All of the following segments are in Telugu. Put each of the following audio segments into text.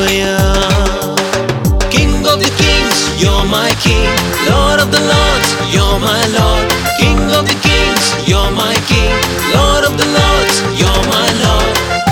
రాజువయా King of the kings, you're my king. Lord of the lords, you're my lord. King of the kings, you're my king. Lord of the lords, you're my lord.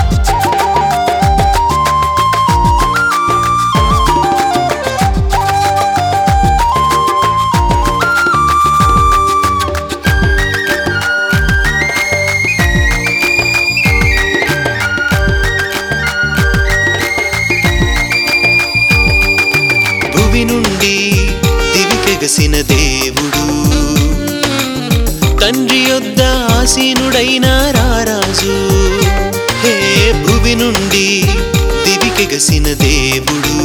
భువి నుండి దివికెగసిన దేవుడు తండ్రి యొద్ద ఆసీనుడైన రారాజు హే భువి నుండి దివికెగసిన దేవుడు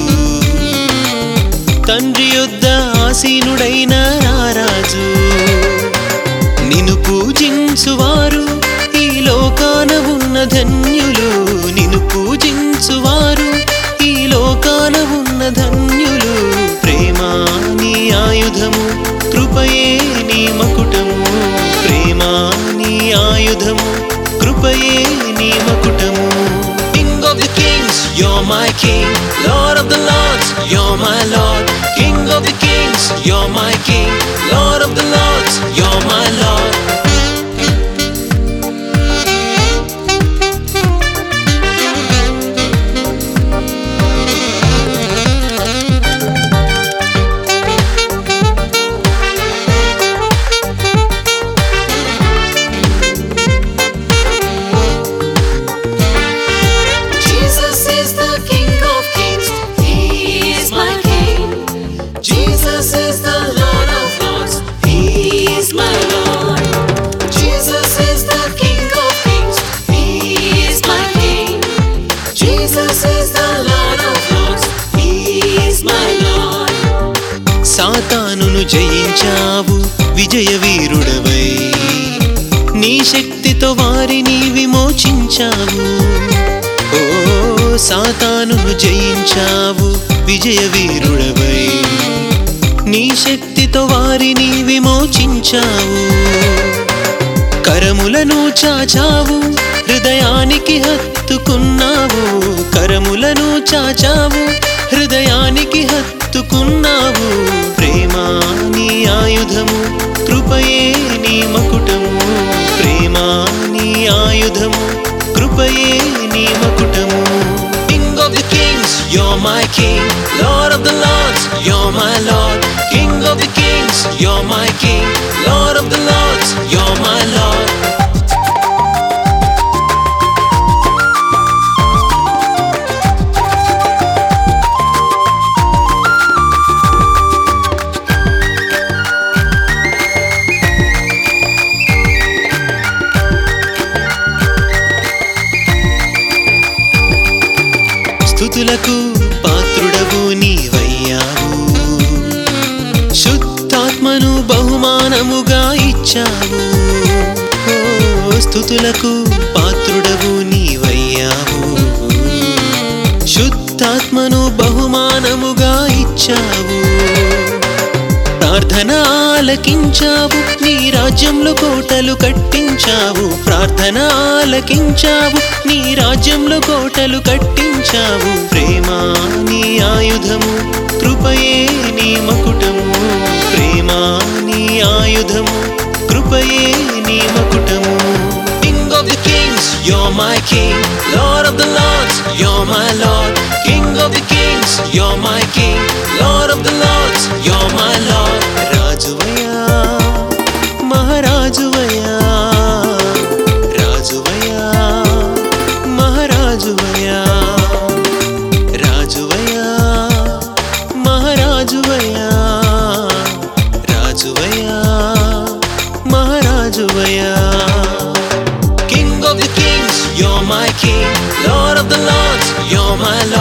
తండ్రి యొద్ద ఆసీనుడైన రారాజు నిన్ను పూజించువారు ఈ లోకాన ఉన్న ధన్యులు నిన్ను పూజించువారు ఈ లోకాన ఉన్న ధన్యులు ప్రేమా నీ ఆయుధము కృపయే నీ మకుటము ప్రేమా నీ ఆయుధము కృపయే నీ మకుటము King of the kings, you're my king. Lord of the lords, you're my lord. King of the kings, you're my king. Lord of the lords, you're my lord. Jesus is the King of Kings. He is my King. Jesus is the Lord of Lords. He is my Lord. Jesus is the King of Kings. He is my King. Jesus is the Lord of Lords. He is my Lord. సాతానును జయించావు విజయ వీరుడవై నీ శక్తితో వారిని విమోచించావు ఓ సాతానును జయించావు విజయ వీరుడవై నీ శక్తితో వారిని విమోచించావు కరములను చాచావు హృదయానికి హత్తుకున్నావు కరములను చాచావు హృదయానికి హత్తుకున్నావు ప్రేమా నీ ఆయుధము కృపయే నీ మకుటము ప్రేమా నీ ఆయుధము కృపయే నీ మకుటము King of the kings, you're my king. Lord of the lords, you're my lord. King of the kings, you're my king. Lord of the lords, you're my lord. స్థుతులకు పాత్రుడవు నీవయ్యావు శుద్ధాత్మను బహుమానముగా ఇచ్చావు ఓ స్థుతులకు పాత్రుడవు నీవయ్యావు శుద్ధాత్మను బహుమానముగా ఇచ్చావు ప్రార్థన ఆలకించావు నీ రాజ్యంలో కోటలు కట్టించావు ప్రార్థన ఆలకించావు నీ రాజ్యంలో కోటలు కట్టించావు ప్రేమా నీ ఆయుధము కృపయే నీ మకుటము ప్రేమా నీ ఆయుధము కృపయే నీ మకుటము King of the kings, you're my king. Lord of the lords, you're my lord. King of the kings, you're my king. Lord of the lords, you're my lord. రాజువయ్యా మహారాజువయ్యా రాజువయ్యా మహారాజువయ్యా రాజువయ్యా మహారాజువయ్యా రాజువయ్యా మహారాజువయ్యా King of the kings, you're my king. Lord of the lords, you're my lord.